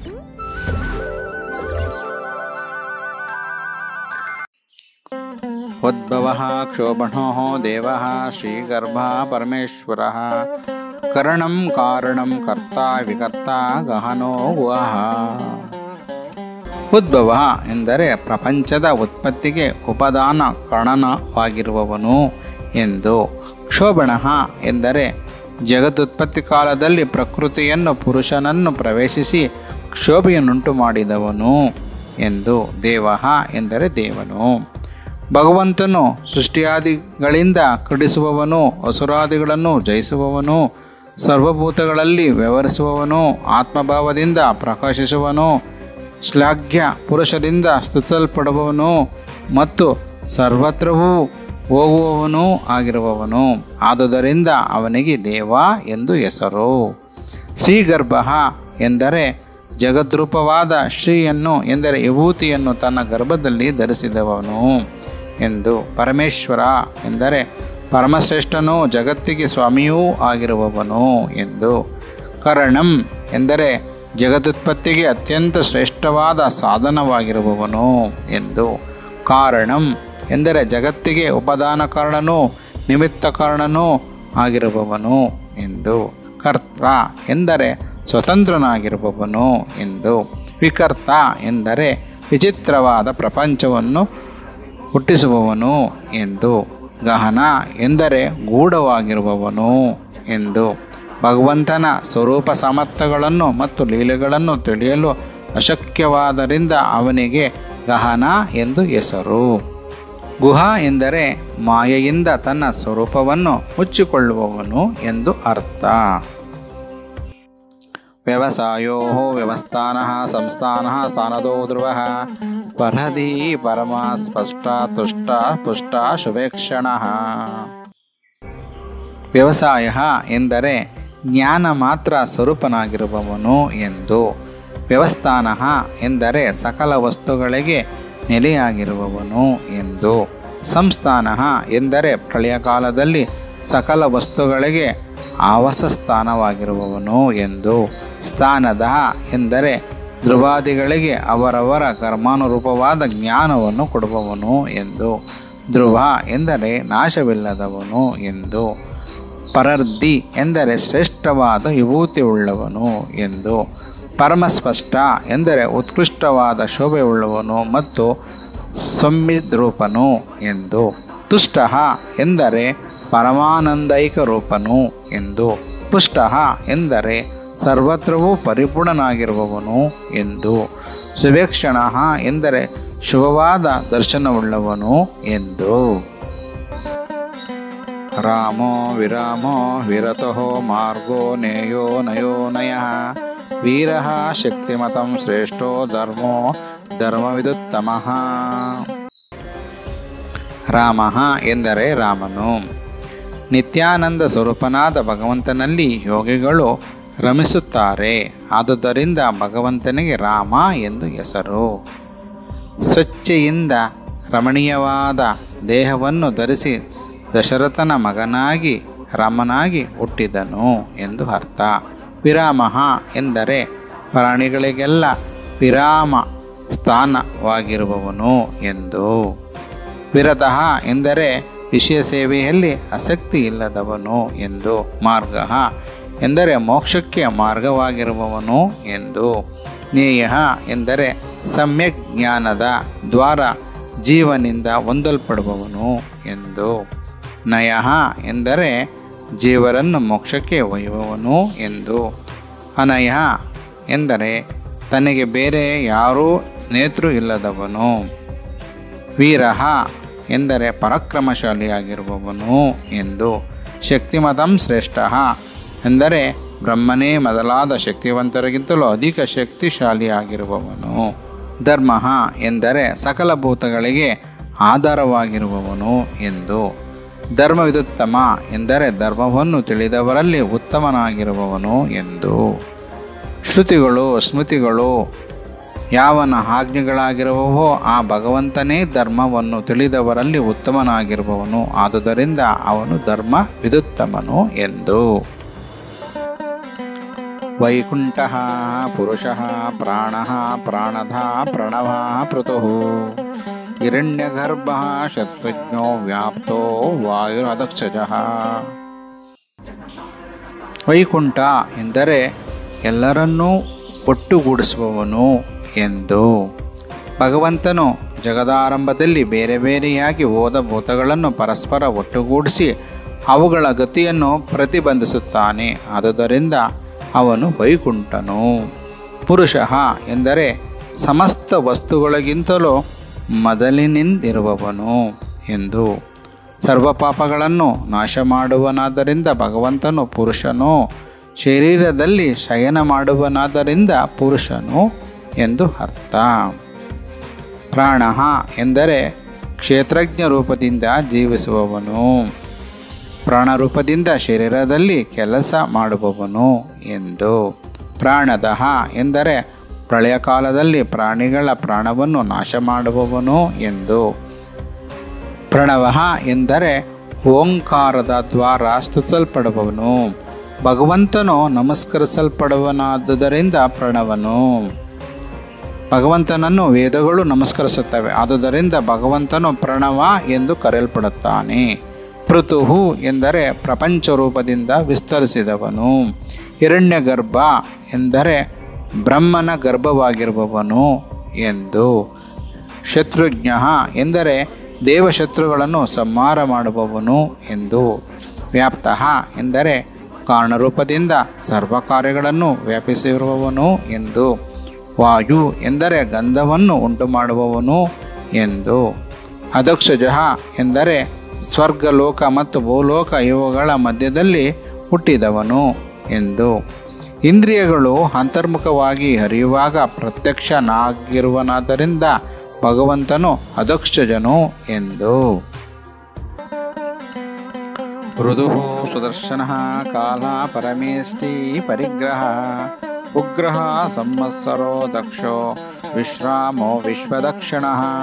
उद्भवः क्षोभणो देवः श्रीगर्भः परमेश्वरः करणं कारणं कर्ता विकर्ता ಗಹನೋ ಗುಹಃ ಉದ್ಭವ ಎಂದರೆ ಪ್ರಪಂಚದ ಉತ್ಪತ್ತಿಗೆ ಉಪದಾನ ಕಾರಣವಾಗಿರುವವನು ಎಂದು ಕ್ಷೋಭಣ ಎಂದರೆ ಜಗದುತ್ಪತ್ತಿ ಕಾಲದಲ್ಲಿ ಪ್ರಕೃತಿಯನ್ನು ಪುರುಷನನ್ನು ಪ್ರವೇಶಿಸಿ ಕ್ಷೋಭೆಯನ್ನುಂಟು ಮಾಡಿದವನು ಎಂದು ದೇವ ಎಂದರೆ ದೇವನು ಭಗವಂತನು ಸೃಷ್ಟಿಯಾದಿಗಳಿಂದ ಕಡಿಸುವವನು ಅಸುರಾದಿಗಳನ್ನು ಜಯಿಸುವವನು ಸರ್ವಭೂತಗಳಲ್ಲಿ ವ್ಯವಹರಿಸುವವನು ಆತ್ಮಭಾವದಿಂದ ಪ್ರಕಾಶಿಸುವನು ಶ್ಲಾಘ್ಯ ಪುರುಷರಿಂದ ಸ್ತುತಿಸಲ್ಪಡುವವನು ಮತ್ತು ಸರ್ವತ್ರವೂ ಹೋಗುವವನೂ ಆಗಿರುವವನು ಆದುದರಿಂದ ಅವನಿಗೆ ದೇವ ಎಂದು ಹೆಸರು ಶ್ರೀಗರ್ಭ ಎಂದರೆ ಜಗದ್ರೂಪವಾದ ಶ್ರೀಯನ್ನು ಎಂದರೆ ವಿಭೂತಿಯನ್ನು ತನ್ನ ಗರ್ಭದಲ್ಲಿ ಧರಿಸಿದವನು ಎಂದು ಪರಮೇಶ್ವರ ಎಂದರೆ ಪರಮಶ್ರೇಷ್ಠನೂ ಜಗತ್ತಿಗೆ ಸ್ವಾಮಿಯೂ ಆಗಿರುವವನು ಎಂದು ಕರಣಂ ಎಂದರೆ ಜಗದುತ್ಪತ್ತಿಗೆ ಅತ್ಯಂತ ಶ್ರೇಷ್ಠವಾದ ಸಾಧನವಾಗಿರುವವನು ಎಂದು ಕಾರಣಂ ಎಂದರೆ ಜಗತ್ತಿಗೆ ಉಪದಾನ ಕಾರಣನೂ ನಿಮಿತ್ತ ಕಾರಣನೂ ಆಗಿರುವವನು ಎಂದು ಕರ್ತ ಎಂದರೆ ಸ್ವತಂತ್ರನಾಗಿರುವವನು ಎಂದು ವಿಕರ್ತ ಎಂದರೆ ವಿಚಿತ್ರವಾದ ಪ್ರಪಂಚವನ್ನು ಹುಟ್ಟಿಸುವವನು ಎಂದು ಗಹನ ಎಂದರೆ ಗೂಢವಾಗಿರುವವನು ಎಂದು ಭಗವಂತನ ಸ್ವರೂಪ ಸಾಮರ್ಥ್ಯಗಳನ್ನು ಮತ್ತು ಲೀಲೆಗಳನ್ನು ತಿಳಿಯಲು ಅಶಕ್ಯವಾದರಿಂದ ಅವನಿಗೆ ಗಹನ ಎಂದು ಹೆಸರು ಗುಹ ಎಂದರೆ ಮಾಯೆಯಿಂದ ತನ್ನ ಸ್ವರೂಪವನ್ನು ಮುಚ್ಚಿಕೊಳ್ಳುವವನು ಎಂದು ಅರ್ಥ ವ್ಯವಸಾಯೋ ವ್ಯವಸ್ಥಾನ ಸಂಸ್ಥಾನ ಸ್ಥಾನದೋ ಧ್ರುವ ಪರಧಿ ಪರಮ ಸ್ಪಷ್ಟ ತುಷ್ಟ ಪುಷ್ಟ ಶುಭೇಕ್ಷಣ ವ್ಯವಸಾಯ ಎಂದರೆ ಜ್ಞಾನ ಮಾತ್ರ ಸ್ವರೂಪನಾಗಿರುವವನು ಎಂದು ವ್ಯವಸ್ಥಾನ ಎಂದರೆ ಸಕಲ ವಸ್ತುಗಳಿಗೆ ನೆಲೆಯಾಗಿರುವವನು ಎಂದು ಸಂಸ್ಥಾನ ಎಂದರೆ ಪ್ರಳಯ ಕಾಲದಲ್ಲಿ ಸಕಲ ವಸ್ತುಗಳಿಗೆ ಆವಾಸ ಸ್ಥಾನವಾಗಿರುವವನು ಎಂದು ಸ್ಥಾನದ ಎಂದರೆ ಧ್ರುವಾದಿಗಳಿಗೆ ಅವರವರ ಕರ್ಮಾನುರೂಪವಾದ ಜ್ಞಾನವನ್ನು ಕೊಡುವವನು ಎಂದು ಧ್ರುವ ಎಂದರೆ ನಾಶವಿಲ್ಲದವನು ಎಂದು ಪರರ್ಧಿ ಎಂದರೆ ಶ್ರೇಷ್ಠವಾದ ವಿಭೂತಿ ಉಳ್ಳವನು ಎಂದು ಪರಮಸ್ಪಷ್ಟ ಎಂದರೆ ಉತ್ಕೃಷ್ಟವಾದ ಶೋಭೆಯುಳ್ಳವನು ಮತ್ತು ಸಂವಿದ್ರೂಪನು ಎಂದು ತುಷ್ಟ ಎಂದರೆ ಪರಮಾನಂದೈಕ ರೂಪನು ಎಂದು ಪುಷ್ಟ ಎಂದರೆ ಸರ್ವತ್ರವೂ ಪರಿಪೂರ್ಣನಾಗಿರುವವನು ಎಂದು ಸುವೇಕ್ಷಣ ಎಂದರೆ ಶುಭವಾದ ದರ್ಶನವುಳ್ಳವನು ಎಂದು ರಾಮೋ ವಿರಾಮೋ ವಿರತೋ ಮಾರ್ಗೋ ನೇಯೋ ನಯೋ ನಯ ವೀರ ಶಕ್ತಿಮತಂ ಶ್ರೇಷ್ಠೋ ಧರ್ಮೋ ಧರ್ಮವಿದುತ್ತಮ ರಾಮ ಎಂದರೆ ರಾಮನು ನಿತ್ಯಾನಂದ ಸ್ವರೂಪನಾದ ಭಗವಂತನಲ್ಲಿ ಯೋಗಿಗಳು ರಮಿಸುತ್ತಾರೆ ಆದುದರಿಂದ ಭಗವಂತನಿಗೆ ರಾಮ ಎಂದು ಹೆಸರು ಸ್ವಚ್ಛೆಯಿಂದ ರಮಣೀಯವಾದ ದೇಹವನ್ನು ಧರಿಸಿ ದಶರಥನ ಮಗನಾಗಿ ರಾಮನಾಗಿ ಹುಟ್ಟಿದನು ಎಂದು ಅರ್ಥ ವಿರಾಮ ಎಂದರೆ ಪ್ರಾಣಿಗಳಿಗೆಲ್ಲ ವಿರಾಮ ಸ್ಥಾನವಾಗಿರುವವನು ಎಂದು ವಿರತಃ ಎಂದರೆ ವಿಷಯ ಸೇವೆಯಲ್ಲಿ ಆಸಕ್ತಿ ಇಲ್ಲದವನು ಎಂದು ಮಾರ್ಗ ಎಂದರೆ ಮೋಕ್ಷಕ್ಕೆ ಮಾರ್ಗವಾಗಿರುವವನು ಎಂದು ನೇಯ ಎಂದರೆ ಸಮ್ಯಕ್ ಜ್ಞಾನದ ದ್ವಾರ ಜೀವನಿಂದ ಹೊಂದಲ್ಪಡುವವನು ಎಂದು ನಯ ಎಂದರೆ ಜೀವರನ್ನು ಮೋಕ್ಷಕ್ಕೆ ಒಯ್ಯುವವನು ಎಂದು ಅನಯ ಎಂದರೆ ತನಗೆ ಬೇರೆ ಯಾರೂ ನೇತೃ ಇಲ್ಲದವನು ವೀರಃ ಎಂದರೆ ಪರಾಕ್ರಮಶಾಲಿಯಾಗಿರುವವನು ಎಂದು ಶಕ್ತಿಮತಂ ಶ್ರೇಷ್ಠ ಎಂದರೆ ಬ್ರಹ್ಮನೇ ಮೊದಲಾದ ಶಕ್ತಿವಂತರಿಗಿಂತಲೂ ಅಧಿಕ ಶಕ್ತಿಶಾಲಿಯಾಗಿರುವವನು ಧರ್ಮ ಎಂದರೆ ಸಕಲ ಭೂತಗಳಿಗೆ ಆಧಾರವಾಗಿರುವವನು ಎಂದು ಧರ್ಮವಿದುತ್ತಮ ಎಂದರೆ ಧರ್ಮವನ್ನು ತಿಳಿದವರಲ್ಲಿ ಉತ್ತಮನಾಗಿರುವವನು ಎಂದು ಶ್ರುತಿಗಳು ಸ್ಮೃತಿಗಳು ಯಾವನ ಆಜ್ಞೆಗಳಾಗಿರುವವೋ ಆ ಭಗವಂತನೇ ಧರ್ಮವನ್ನು ತಿಳಿದವರಲ್ಲಿ ಉತ್ತಮನಾಗಿರುವವನು ಆದುದರಿಂದ ಅವನು ಧರ್ಮ ವಿದುತ್ತಮನು ಎಂದು ವೈಕುಂಠ ಪುರುಷ ಪ್ರಾಣ ಪ್ರಾಣಧ ಪ್ರಣವ ಪೃತು ಹಿರಣ್ಯಗರ್ಭ ಶತ್ರುಜ್ಞೋ ವ್ಯಾಪ್ತೋ ವಾಯುರದಕ್ಷಜ ವೈಕುಂಠ ಎಂದರೆ ಎಲ್ಲರನ್ನೂ ಒಟ್ಟುಗೂಡಿಸುವವನು ಎಂದು ಭಗವಂತನು ಜಗದಾರಂಭದಲ್ಲಿ ಬೇರೆ ಬೇರೆಯಾಗಿ ಹೋದ ಭೂತಗಳನ್ನು ಪರಸ್ಪರ ಒಟ್ಟುಗೂಡಿಸಿ ಅವುಗಳ ಗತಿಯನ್ನು ಪ್ರತಿಬಂಧಿಸುತ್ತಾನೆ ಆದುದರಿಂದ ಅವನು ವೈಕುಂಠನು ಪುರುಷ ಎಂದರೆ ಸಮಸ್ತ ವಸ್ತುಗಳಿಗಿಂತಲೂ ಮೊದಲಿನಿಂದಿರುವವನು ಎಂದು ಸರ್ವ ಪಾಪಗಳನ್ನು ನಾಶ ಮಾಡುವನಾದ್ದರಿಂದ ಭಗವಂತನು ಪುರುಷನು ಶರೀರದಲ್ಲಿ ಶಯನ ಮಾಡುವನಾದ್ದರಿಂದ ಪುರುಷನು ಎಂದು ಅರ್ಥ ಪ್ರಾಣ ಎಂದರೆ ಕ್ಷೇತ್ರಜ್ಞ ರೂಪದಿಂದ ಜೀವಿಸುವವನು ಪ್ರಾಣರೂಪದಿಂದ ಶರೀರದಲ್ಲಿ ಕೆಲಸ ಮಾಡುವವನು ಎಂದು ಪ್ರಾಣದಹ ಎಂದರೆ ಪ್ರಳಯ ಕಾಲದಲ್ಲಿ ಪ್ರಾಣಿಗಳ ಪ್ರಾಣವನ್ನು ನಾಶ ಮಾಡುವವನು ಎಂದು ಪ್ರಣವ ಎಂದರೆ ಓಂಕಾರದ ದ್ವಾರ ಸ್ತುತಿಸಲ್ಪಡುವವನು ಭಗವಂತನು ನಮಸ್ಕರಿಸಲ್ಪಡುವನಾದುದರಿಂದ ಪ್ರಣವನು ಭಗವಂತನನ್ನು ವೇದಗಳು ನಮಸ್ಕರಿಸುತ್ತವೆ ಆದುದರಿಂದ ಭಗವಂತನು ಪ್ರಣವ ಎಂದು ಕರೆಯಲ್ಪಡುತ್ತಾನೆ ಪೃಥುಹು ಎಂದರೆ ಪ್ರಪಂಚ ರೂಪದಿಂದ ವಿಸ್ತರಿಸಿದವನು ಹಿರಣ್ಯಗರ್ಭ ಎಂದರೆ ಬ್ರಹ್ಮನ ಗರ್ಭವಾಗಿರುವವನು ಎಂದು ಶತ್ರುಜ್ಞ ಎಂದರೆ ದೇವಶತ್ರುಗಳನ್ನು ಸಂಹಾರ ಮಾಡುವವನು ಎಂದು ವ್ಯಾಪ್ತ ಎಂದರೆ ಕಾರಣರೂಪದಿಂದ ಸರ್ವ ಕಾರ್ಯಗಳನ್ನು ವ್ಯಾಪಿಸಿರುವವನು ಎಂದು ವಾಯು ಎಂದರೆ ಗಂಧವನ್ನು ಉಂಟು ಮಾಡುವವನು ಎಂದು ಅಧಕ್ಷಜ ಎಂದರೆ ಸ್ವರ್ಗಲೋಕ ಮತ್ತು ಭೂಲೋಕ ಇವುಗಳ ಮಧ್ಯದಲ್ಲಿ ಹುಟ್ಟಿದವನು ಎಂದು ಇಂದ್ರಿಯಗಳು ಅಂತರ್ಮುಖವಾಗಿ ಹರಿಯುವಾಗ ಪ್ರತ್ಯಕ್ಷನಾಗಿರುವನಾದ್ದರಿಂದ ಭಗವಂತನು ಅಧಕ್ಷಜನು ಎಂದು ಮೃದು ಸುದರ್ಶನ ಕಾಲ ಪರಮೇಷ್ಠಿ ಪರಿಗ್ರಹ ಉಗ್ರಹ ಸಂವತ್ಸರೋ ದಕ್ಷೋ ವಿಶ್ರಾಮೋ ವಿಶ್ವದಕ್ಷಿಣ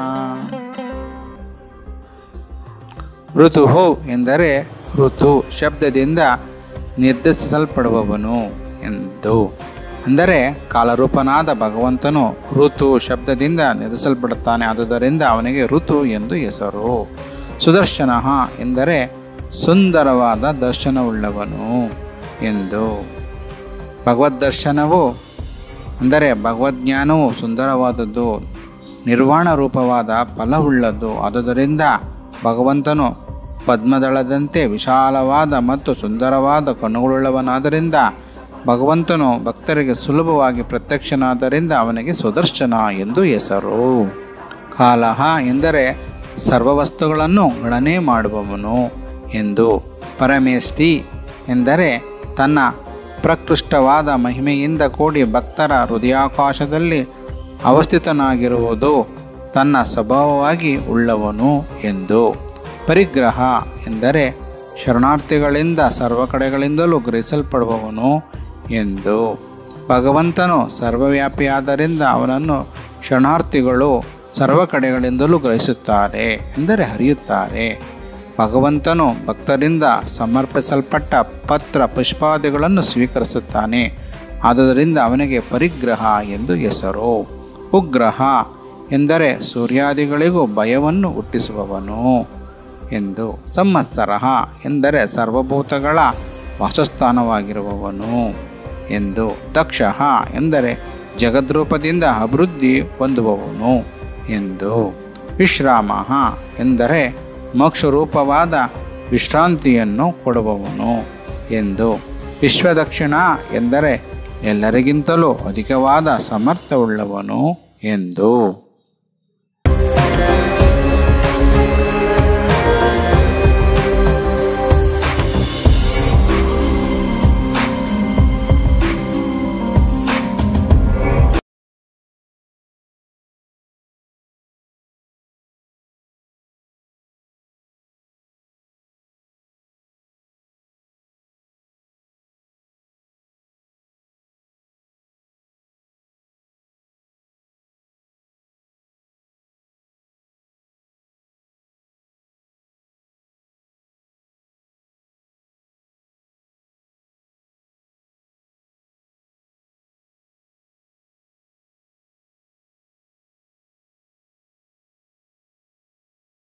ಋತು ಎಂದರೆ ಋತು ಶಬ್ದದಿಂದ ನಿರ್ದೇಶಿಸಲ್ಪಡುವವನು ಎಂದು ಅಂದರೆ ಕಾಲರೂಪನಾದ ಭಗವಂತನು ಋತು ಶಬ್ದದಿಂದ ನಿರ್ದೇಶಿಸಲ್ಪಡುತ್ತಾನೆ ಆದುದರಿಂದ ಅವನಿಗೆ ಋತು ಎಂದು ಹೆಸರು ಸುದರ್ಶನ ಎಂದರೆ ಸುಂದರವಾದ ದರ್ಶನವುಳ್ಳವನು ಎಂದು ಭಗವದ್ ದರ್ಶನವು ಅಂದರೆ ಭಗವದ್ಜ್ಞಾನವು ಸುಂದರವಾದದ್ದು ನಿರ್ವಾಣ ರೂಪವಾದ ಫಲವುಳ್ಳದ್ದು ಆದುದರಿಂದ ಭಗವಂತನು ಪದ್ಮದಳದಂತೆ ವಿಶಾಲವಾದ ಮತ್ತು ಸುಂದರವಾದ ಕಣ್ಣುಗಳುಳ್ಳವನಾದ್ದರಿಂದ ಭಗವಂತನು ಭಕ್ತರಿಗೆ ಸುಲಭವಾಗಿ ಪ್ರತ್ಯಕ್ಷನಾದ್ದರಿಂದ ಅವನಿಗೆ ಸುದರ್ಶನ ಎಂದು ಹೆಸರು ಕಾಲಹ ಎಂದರೆ ಸರ್ವ ವಸ್ತುಗಳನ್ನು ಗಣನೆ ಮಾಡುವವನು ಎಂದು ಪರಮೇಷ್ಠಿ ಎಂದರೆ ತನ್ನ ಪ್ರಕೃಷ್ಟವಾದ ಮಹಿಮೆಯಿಂದ ಕೂಡಿ ಭಕ್ತರ ಹೃದಯಾಕಾಶದಲ್ಲಿ ಅವಸ್ಥಿತನಾಗಿರುವುದು ತನ್ನ ಸ್ವಭಾವವಾಗಿ ಉಳ್ಳವನು ಎಂದು ಪರಿಗ್ರಹ ಎಂದರೆ ಶರಣಾರ್ಥಿಗಳಿಂದ ಸರ್ವ ಕಡೆಗಳಿಂದಲೂ ಗ್ರಹಿಸಲ್ಪಡುವವನು ಎಂದು ಭಗವಂತನು ಸರ್ವವ್ಯಾಪಿಯಾದ್ದರಿಂದ ಅವನನ್ನು ಶರಣಾರ್ಥಿಗಳು ಸರ್ವ ಕಡೆಗಳಿಂದಲೂ ಗ್ರಹಿಸುತ್ತಾರೆ ಎಂದರೆ ಹರಿಯುತ್ತಾರೆ ಭಗವಂತನು ಭಕ್ತರಿಂದ ಸಮರ್ಪಿಸಲ್ಪಟ್ಟ ಪತ್ರ ಪುಷ್ಪಾದಿಗಳನ್ನು ಸ್ವೀಕರಿಸುತ್ತಾನೆ ಆದುದರಿಂದ ಅವನಿಗೆ ಪರಿಗ್ರಹ ಎಂದು ಹೆಸರು ಉಗ್ರಹ ಎಂದರೆ ಸೂರ್ಯಾದಿಗಳಿಗೂ ಭಯವನ್ನು ಹುಟ್ಟಿಸುವವನು ಎಂದು ಸಂವತ್ಸರ ಎಂದರೆ ಸರ್ವಭೂತಗಳ ವಾಸಸ್ಥಾನವಾಗಿರುವವನು ಎಂದು ದಕ್ಷ ಎಂದರೆ ಜಗದ್ರೂಪದಿಂದ ಅಭಿವೃದ್ಧಿ ಹೊಂದುವವನು ಎಂದು ವಿಶ್ರಾಮ ಎಂದರೆ ಮೋಕ್ಷರೂಪವಾದ ವಿಶ್ರಾಂತಿಯನ್ನು ಕೊಡುವವನು ಎಂದು ವಿಶ್ವದಕ್ಷಿಣ ಎಂದರೆ ಎಲ್ಲರಿಗಿಂತಲೂ ಅಧಿಕವಾದ ಸಮರ್ಥವುಳ್ಳವನು ಎಂದು